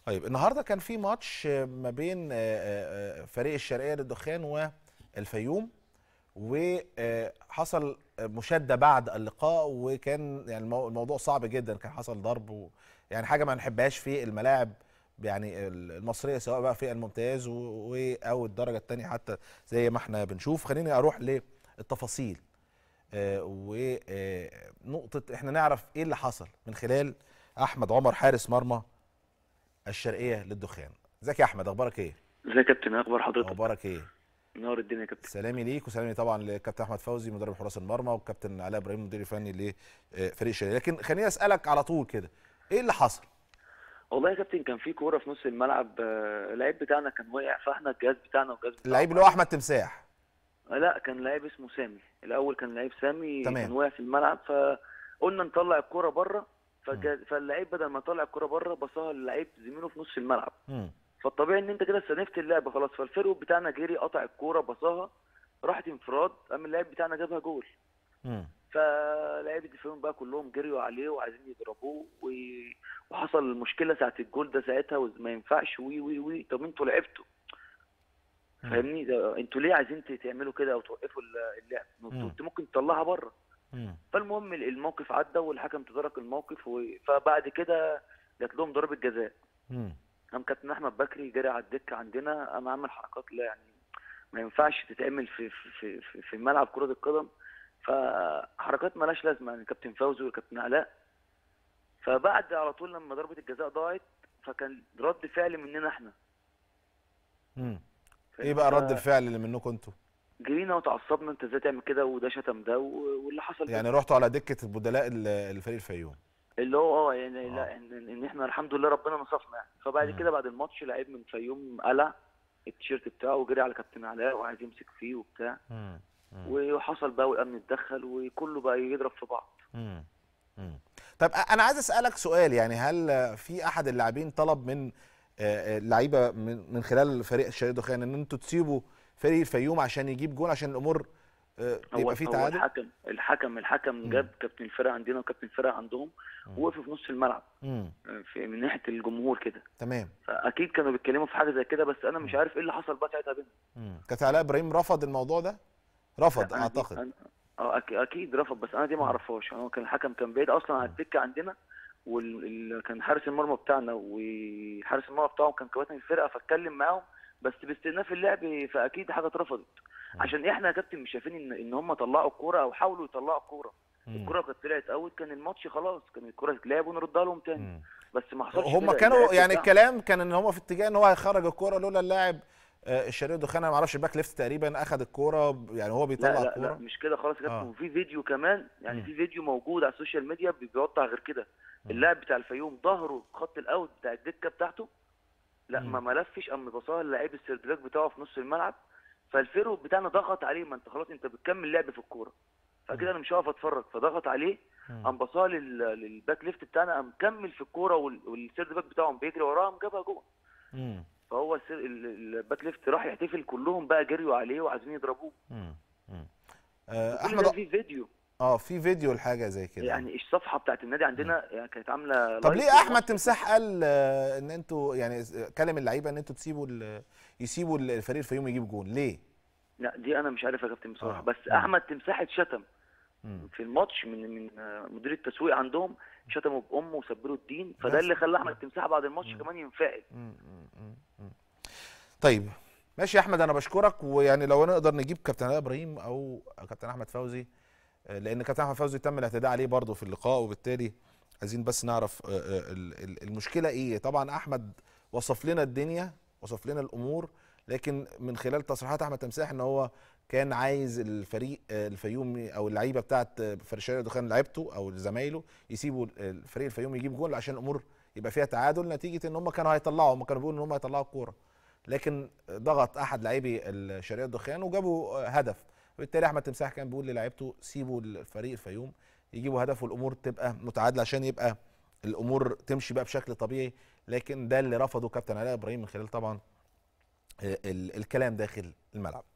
طيب النهارده كان في ماتش ما بين فريق الشرقيه للدخان والفيوم وحصل مشاده بعد اللقاء وكان يعني الموضوع صعب جدا كان حصل ضرب و يعني حاجه ما نحبهاش في الملاعب يعني المصريه سواء بقى في الممتاز و او الدرجه الثانيه حتى زي ما احنا بنشوف خليني اروح للتفاصيل ونقطه احنا نعرف ايه اللي حصل من خلال احمد عمر حارس مرمى الشرقيه للدخان ازيك يا احمد اخبارك ايه ازيك يا كابتن اخبار حضرتك اخبارك ايه نور الدنيا يا كابتن سلامي ليك وسلامي طبعا للكابتن احمد فوزي مدرب حراس المرمى والكابتن علاء ابراهيم مدير فني لفريق الشرقيه لكن خليني اسالك على طول كده ايه اللي حصل والله يا كابتن كان في كوره في نص الملعب اللعيب بتاعنا كان وقع فاحنا الجهاز بتاعنا والجهاز بتاعنا اللعيب اللي هو احمد تمساح لا كان لعيب اسمه سامي الاول كان لعيب سامي تمام. كان واقع في الملعب فقلنا نطلع الكوره بره فاللعيب بدل ما يطلع الكوره بره بصاها للعيب زميله في نص الملعب مم. فالطبيعي ان انت كده استنفت اللعبه خلاص فالفرق بتاعنا جري قطع الكوره بصاها راحت انفراد قام اللاعب بتاعنا جابها جول مم. فلاعيبه الفيوم بقى كلهم جريوا عليه وعايزين يضربوه و... وحصل المشكله ساعه الجول ده ساعتها وما ينفعش وي وي وي طب انتوا لعبتوا فاهمني ده انتوا ليه عايزين تعملوا كده او توقفوا اللعب انتوا ممكن تطلعها بره فالمهم الموقف عدى والحكم تدارك الموقف و... فبعد كده جات لهم ضربه جزاء قام كابتن احمد بكري جري على الدكه عندنا قام عمل حركات لا يعني ما ينفعش تتعمل في في في, في ملعب كره القدم فحركات مالهاش لازمه يعني كابتن فوزي وكابتن علاء فبعد على طول لما ضربه الجزاء ضاعت فكان رد فعل مننا احنا امم ايه بقى رد الفعل اللي منكم انتوا جرينا وتعصبنا انت ازاي تعمل كده وده شتم ده واللي حصل يعني رحتوا على دكه البدلاء الفريق الفيوم اللي هو اه يعني لا ان, ان احنا الحمد لله ربنا نصفنا يعني فبعد كده بعد الماتش لعيب من الفيوم قلع التيشيرت بتاعه وجري على كابتن علاء وعايز يمسك فيه وبتاع مم. مم. وحصل بقى والامن اتدخل وكله بقى يضرب في بعض مم. مم. طب انا عايز اسالك سؤال يعني هل في احد اللاعبين طلب من اللعيبه من من خلال فريق الشرقيه الدخان ان انتوا تسيبوا فريق الفيوم عشان يجيب جول عشان الامور يبقى في تعادل الحكم الحكم الحكم جاب كابتن الفرقه عندنا وكابتن الفرقه عندهم ووقفوا في نص الملعب مم. في من ناحيه الجمهور كده تمام فاكيد كانوا بيتكلموا في حاجه زي كده بس انا مش عارف ايه اللي حصل بقى ساعتها بينهم كابتن علاء ابراهيم رفض الموضوع ده رفض اعتقد اه اكيد رفض بس انا دي ما اعرفهاش هو كان الحكم كان بعيد اصلا عن الدكه عندنا وكان حارس المرمى بتاعنا وحارس المرمى بتاعهم كان كباتن الفرقه فاتكلم معاهم بس باستئناف اللعب فاكيد حاجه اترفضت عشان احنا يا كابتن مش شايفين ان ان هم طلعوا الكوره او حاولوا يطلعوا الكوره الكوره كانت طلعت اوت كان الماتش خلاص كان الكوره تتلعب ونردها لهم تاني بس ما حصلش هم كانوا يعني الكلام كان ان هم في اتجاه ان هو هيخرج الكوره لولا اللاعب الشرقيه الدخان انا ما اعرفش الباك ليفت تقريبا اخذ الكوره يعني هو بيطلع لا لا الكوره لا مش كده خالص يا كابتن وفي فيديو كمان يعني في فيديو موجود على السوشيال ميديا بيوضح غير كده اللاعب بتاع الفيوم ظهره خط الاوت بتاع الدكه بتاعته لا ما ملفش اما بصاها للعيب السيرفلاك بتاعه في نص الملعب فالفيرو بتاعنا ضغط عليه ما انت خلاص انت بتكمل لعب في الكوره فكده انا مش هقف اتفرج فضغط عليه قام بصاها للباك ليفت بتاعنا قام كمل في الكوره والسيرد باك بتاعهم بيجري وراها قام جابها جوه فهو الباك ليفت راح يحتفل كلهم بقى جريوا عليه وعايزين يضربوه احمد في فيديو اه في فيديو لحاجه زي كده يعني الصفحه بتاعت النادي عندنا يعني كانت عامله طب ليه احمد تمساح قال ان انتوا يعني كلم اللعيبه ان انتوا تسيبوا يسيبوا الفريق الفيوم يجيب جون ليه؟ لا دي انا مش عارف يا كابتن بصراحه آه. بس مم. احمد تمساح اتشتم في الماتش من من مدير التسويق عندهم شتموا بامه وسبروا الدين فده اللي خلى احمد تمساح بعد الماتش مم. كمان ينفعل طيب ماشي يا احمد انا بشكرك ويعني لو نقدر نجيب كابتن علاء ابراهيم او كابتن احمد فوزي لان كابتن احمد فوزي تم الاعتداء عليه برضه في اللقاء وبالتالي عايزين بس نعرف المشكله ايه طبعا احمد وصف لنا الدنيا وصف لنا الامور لكن من خلال تصريحات احمد تمساح ان هو كان عايز الفريق الفيومي او اللعيبه بتاعت فريق دخان لعيبته او زمايله يسيبوا الفريق الفيومي يجيب جول عشان الامور يبقى فيها تعادل نتيجه ان هم كانوا هيطلعوا هم كانوا بيقولوا ان هم هيطلعوا الكوره لكن ضغط احد لاعبي الشرقيه الدخان وجابوا هدف وبالتالي احمد تمساح كان بيقول للاعيبته سيبوا الفريق الفيوم يجيبوا هدف والامور تبقى متعادله عشان يبقى الامور تمشي بقى بشكل طبيعي لكن ده اللي رفضه كابتن علاء ابراهيم من خلال طبعا الكلام داخل الملعب